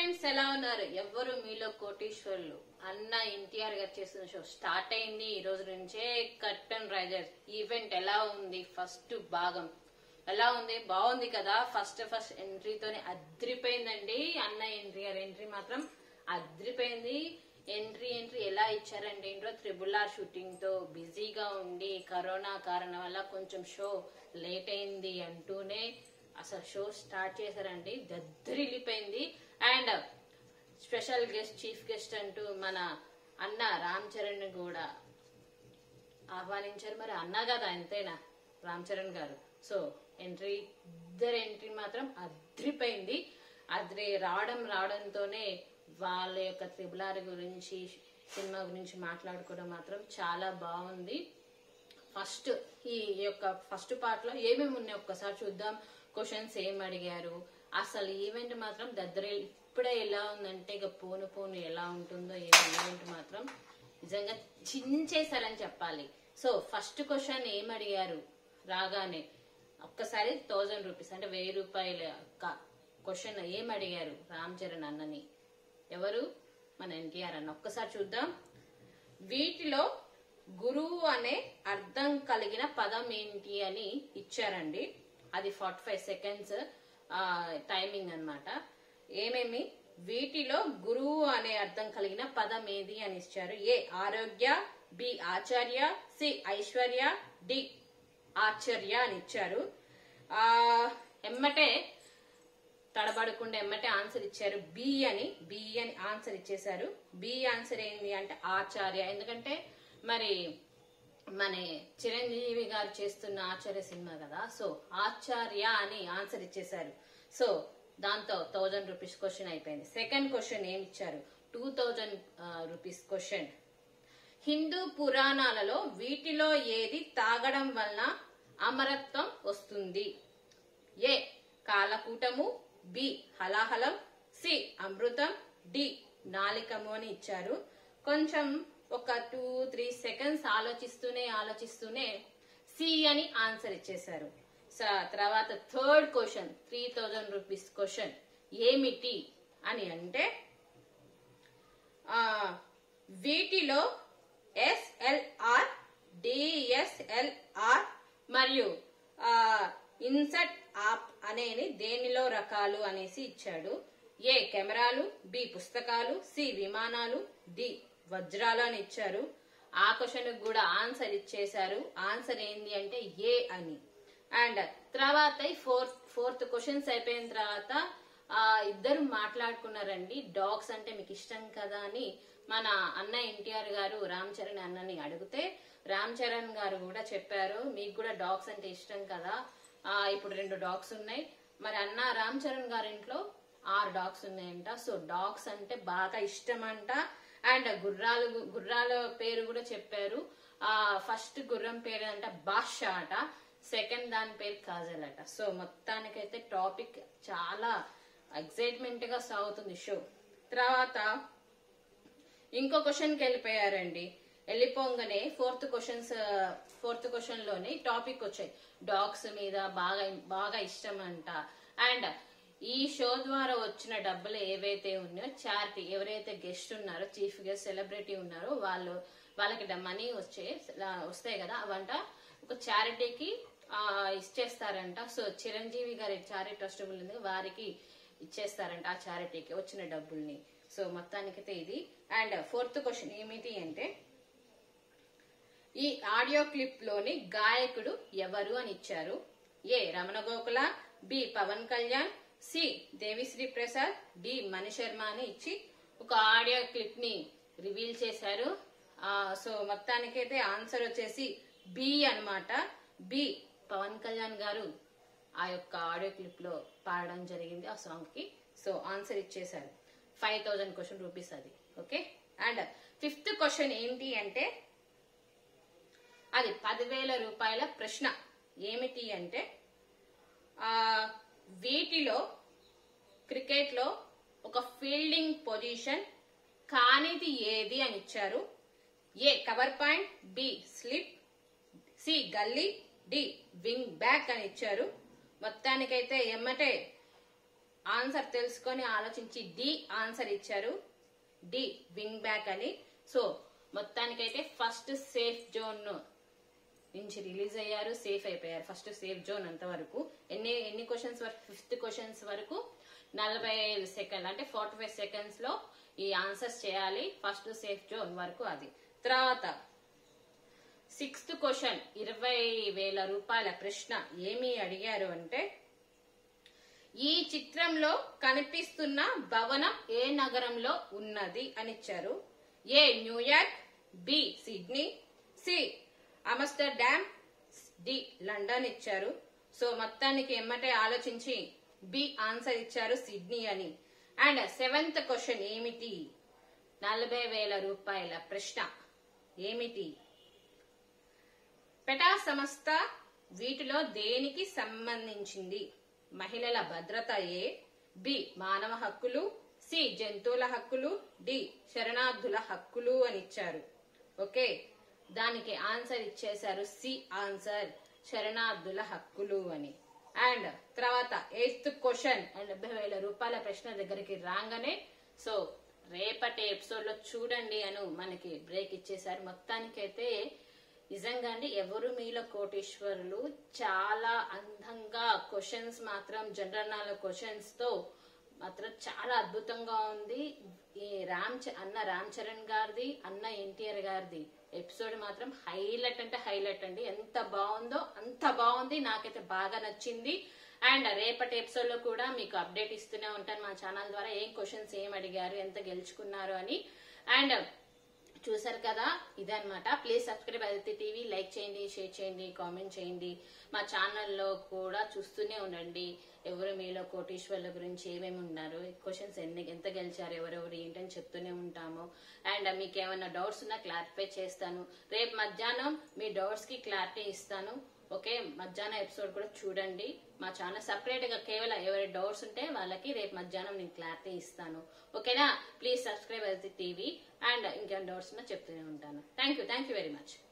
friends ఎలా ఉన్నారు ఎవ్వరు మీలో కోటీశ్వరులు అన్న ఎన్టీఆర్ గారు చేసిన షో స్టార్ట్ అయింది ఈ రోజు నుంచే కర్టన్ రైజర్స్ ఈవెంట్ ఎలా ఉంది ఫస్ట్ భాగం ఎలా ఉంది బాగుంది కదా ఫస్ట్ ఫస్ట్ ఎంట్రీతోనే అద్రిపోయిందండి అన్న ఎన్టీఆర్ ఎంట్రీ మాత్రం అద్రిపోయింది ఎంట్రీ ఎంట్రీ ఎలా ఇచ్చారంటే ఏంటో త్రిబుల్ ఆర్ షూటింగ్ తో బిజీగా ఉండి కరోనా కారణం వల్ల కొంచెం షో లేట్ అయింది అంటూనే అసలు షో స్టార్ట్ చేశారండి దద్దరిల్లిపోయింది and special guest chief guest అంటూ మన అన్న రామ్ చరణ్ కూడా ఆహ్వానించారు మరి అన్నా కదా అంతేనా రామ్ చరణ్ గారు సో ఎంట్రీ ఇద్దరు ఎంట్రీ మాత్రం అద్రిపోయింది అద్రి రావడం రావడంతోనే వాళ్ళ యొక్క త్రిబులార్ గురించి సినిమా గురించి మాట్లాడుకోవడం మాత్రం చాలా బాగుంది ఫస్ట్ ఈ యొక్క ఫస్ట్ పార్ట్ లో ఏమేమి ఉన్నాయి ఒక్కసారి చూద్దాం క్వశ్చన్స్ ఏం అడిగారు అసలు ఈవెంట్ మాత్రం దగ్గర ఇప్పుడే ఎలా ఉందంటే ఇక పోను పోను ఎలా ఉంటుందో ఈ ఈవెంట్ మాత్రం నిజంగా చించేశారని చెప్పాలి సో ఫస్ట్ క్వశ్చన్ ఏం అడిగారు రాగానే ఒక్కసారి థౌజండ్ రూపీస్ అంటే వెయ్యి రూపాయల క్వశ్చన్ ఏం అడిగారు రామ్ చరణ్ అన్నని ఎవరు మన ఎన్టీఆర్ అన్న ఒక్కసారి చూద్దాం వీటిలో గురువు అనే అర్థం కలిగిన పదం ఏంటి అని ఇచ్చారండి అది ఫార్టీ ఫైవ్ సెకండ్స్ టైమింగ్ అన్నమాట ఏమేమి వీటిలో గురువు అనే అర్థం కలిగిన పదం ఏది అని ఇచ్చారు ఏ ఆరోగ్య బి ఆచార్య సి ఐశ్వర్య డి ఆశ్చర్య అని ఇచ్చారు ఆ ఎమ్మటే తడబడకుండా ఎమ్మటే ఆన్సర్ ఇచ్చారు బి అని బి అని ఆన్సర్ ఇచ్చేశారు బి ఆన్సర్ ఏంటి అంటే ఆచార్య ఎందుకంటే మరి మన చిరంజీవి గారు చేస్తున్న ఆచార్య సినిమా కదా సో ఆచార్య అని ఆన్సర్ ఇచ్చేశారు సో దాంతో థౌజండ్ రూపీస్ క్వశ్చన్ అయిపోయింది సెకండ్ క్వశ్చన్ ఏమి ఇచ్చారు two thousand rupees question Hindu పురాణాలలో వీటిలో ఏది తాగడం వలన అమరత్వం వస్తుంది ఏ కాలకూటము బి హలాహలం సి అమృతం డి నాలికము అని ఇచ్చారు కొంచెం ఒక టూ త్రీ సెకండ్స్ ఆలోచిస్తూనే ఆలోచిస్తూనే సి అని ఆన్సర్ ఇచ్చేశారు సో తర్వాత third question three thousand rupees question ఏమిటి అని అంటే ఆ, వీటిలో ఎస్ఎల్ఆర్ డిఎస్ఎల్ఆర్ మరియు ఇన్సెట్ ఆప్ అనేవి దేనిలో రకాలు అనేసి ఇచ్చాడు ఏ కెమెరాలు బి పుస్తకాలు సి విమానాలు డి వజ్రాలు అని ఇచ్చారు ఆ క్వశ్చన్ కూడా ఆన్సర్ ఇచ్చేశారు ఆన్సర్ ఏంది అంటే ఏ అని అండ్ తర్వాత ఫోర్త్ ఫోర్త్ క్వశ్చన్స్ అయిపోయిన తర్వాత ఆ ఇద్దరు మాట్లాడుకున్నారండి డాగ్స్ అంటే మీకు ఇష్టం కదా అని మన అన్న ఎన్టీఆర్ గారు రామ్ చరణ్ అన్నని అడిగితే రామ్ చరణ్ గారు కూడా చెప్పారు మీకు కూడా డాగ్స్ అంటే ఇష్టం కదా ఆ ఇప్పుడు రెండు డాగ్స్ ఉన్నాయి మరి అన్న రామ్ చరణ్ గారి ఇంట్లో ఆరు డాగ్స్ ఉన్నాయంట సో డాగ్స్ అంటే బాగా ఇష్టం అంట అండ్ గుర్రాలు గుర్రాల పేరు కూడా చెప్పారు ఆ ఫస్ట్ గుర్రం పేరు అంట బాషా అట సెకండ్ దాని పేరు కాజల్ అట సో మొత్తానికైతే టాపిక్ చాలా ఎక్సైట్మెంట్ గా సాగుతుంది షో తర్వాత ఇంకో క్వశ్చన్ కి వెళ్ళిపోయారండి వెళ్ళిపోగానే ఫోర్త్ క్వశ్చన్స్ ఫోర్త్ క్వశ్చన్ లోని టాపిక్ వచ్చాయి డాగ్స్ మీద బాగా బాగా ఇష్టం అంట అండ్ ఈ షో ద్వారా వచ్చిన డబ్బులు ఏవైతే ఉన్నాయో చారిటీ ఎవరైతే గెస్ట్ ఉన్నారో చీఫ్ గెస్ట్ సెలబ్రిటీ ఉన్నారో వాళ్ళు వాళ్ళకి మనీ వచ్చే వస్తాయి కదా అవంట ఒక చారిటీకి ఆ, ఇచ్చేస్తారంట సో చిరంజీవి గారి చారిటీ ట్రస్టబుల్ ఉంది వారికి ఇచ్చేస్తారంట ఆ చారిటీకి వచ్చిన డబ్బుల్ని సో మొత్తానికైతే ఇది అండ్ ఫోర్త్ క్వశ్చన్ ఏమిటి అంటే ఈ ఆడియో క్లిప్ లోని గాయకుడు ఎవరు అని ఇచ్చారు A Ramana Gokula B Pawan Kalyan C Devi Sri Prasad D Mani Sharma అని ఇచ్చి ఒక ఆడియో క్లిప్ ని రివీల్ చేశారు ఆ, సో మొత్తానికైతే ఆన్సర్ వచ్చేసి బి అన్నమాట బి పవన్ కళ్యాణ్ గారు ఆ యొక్క ఆడియో క్లిప్ లో పాడడం జరిగింది ఆ సాంగ్ కి సో ఆన్సర్ ఇచ్చేశారు ఫైవ్ థౌజండ్ క్వశ్చన్ రూపీస్ అది ఓకే అండ్ ఫిఫ్త్ క్వశ్చన్ ఏంటి అంటే అది పదివేల రూపాయల ప్రశ్న ఏమిటి అంటే ఆ వీటిలో క్రికెట్ లో ఒక ఫీల్డింగ్ పొజిషన్ కానిది ఏది అని ఇచ్చారు A cover point B slip C gully D wing back అని ఇచ్చారు మొత్తానికైతే ఎమ్మటే ఆన్సర్ తెలుసుకొని ఆలోచించి డి ఆన్సర్ ఇచ్చారు డి వింగ్ బ్యాక్ అని సో మొత్తానికైతే ఫస్ట్ సేఫ్ జోన్ నుంచి రిలీజ్ అయ్యారు సేఫ్ అయిపోయారు ఫస్ట్ సేఫ్ జోన్ అంతవరకు ఎన్ని ఎన్ని క్వశ్చన్స్ వరకు ఫిఫ్త్ క్వశ్చన్స్ వరకు నలభై ఐదు సెకండ్ అంటే ఫార్టీ ఫైవ్ సెకండ్స్ లో ఈ ఆన్సర్స్ చేయాలి ఫస్ట్ సేఫ్ జోన్ వరకు అది తర్వాత సిక్స్త్ క్వశ్చన్ ఇరవై వేల రూపాయల ప్రశ్న ఏమి అడిగారు అంటే ఈ చిత్రంలో కనిపిస్తున్న భవనం ఏ నగరంలో ఉన్నది అని ఇచ్చారు A New York B Sydney C Amsterdam D London ఇచ్చారు సో మొత్తానికి ఎమ్మటే ఆలోచించి బి ఆన్సర్ ఇచ్చారు సిడ్నీ అని అండ్ సెవెంత్ క్వశ్చన్ ఏమిటి నలభై వేల రూపాయల ప్రశ్న ఏమిటి పెటా సంస్థ వీటిలో దేనికి సంబంధించింది మహిళల భద్రత ఏ బి మానవ హక్కులు సి జంతువుల హక్కులు డి శరణార్థుల హక్కులు అని ఇచ్చారు ఓకే దానికి ఆన్సర్ ఇచ్చేశారు సి ఆన్సర్ శరణార్థుల హక్కులు అని అండ్ తర్వాత ఎయిత్ క్వశ్చన్ అండ్ డెబ్బై వేల రూపాయల ప్రశ్న దగ్గరికి రాగానే సో రేపటి ఎపిసోడ్ లో చూడండి అను మనకి బ్రేక్ ఇచ్చేసారు మొత్తానికైతే నిజంగా అండి ఎవరు మీలో కోటేశ్వరులు చాలా అందంగా క్వశ్చన్స్ మాత్రం జనరల్ నాలెడ్జ్ క్వశ్చన్స్ తో మాత్రం చాలా అద్భుతంగా ఉంది ఈ రామ్ చ- అన్న రామ్ చరణ్ గారిది అన్న ఎన్టీఆర్ గారిది ఎపిసోడ్ మాత్రం హైలైట్ అంటే హైలైట్ అండి ఎంత బాగుందో అంత బాగుంది నాకైతే బాగా నచ్చింది అండ్ రేపటి ఎపిసోడ్ లో కూడా మీకు అప్డేట్ ఇస్తూనే ఉంటాను మా ఛానల్ ద్వారా ఏం క్వశ్చన్స్ ఏం అడిగారు ఎంత గెలుచుకున్నారు అని అండ్ చూసారు కదా ఇదన్నమాట please subscribe Aditi TV like చేయండి షేర్ చేయండి కామెంట్ చేయండి మా ఛానల్లో కూడా చూస్తూనే ఉండండి ఎవరు మీలో కోటీశ్వర్ల గురించి ఏమేమి ఉన్నారు క్వశ్చన్స్ ఎన్ని ఎంత గెలిచారు ఎవరెవరు ఏంటని చెప్తూనే ఉంటాము అండ్ మీకు ఏమైనా డౌట్స్ ఉన్నా క్లారిఫై చేస్తాను రేపు మధ్యాహ్నం మీ డౌట్స్ కి క్లారిటీ ఇస్తాను ఓకే మధ్యాహ్నం ఎపిసోడ్ కూడా చూడండి మా ఛానల్ సపరేట్ గా కేవలం ఎవరి డౌట్స్ ఉంటే వాళ్ళకి రేపు మధ్యాహ్నం నేను క్లారిటీ ఇస్తాను ఓకేనా please subscribe Aditi TV and ఇంకేమైనా డౌట్స్ ఉన్నా చెప్తూనే ఉంటాను thank you thank you very much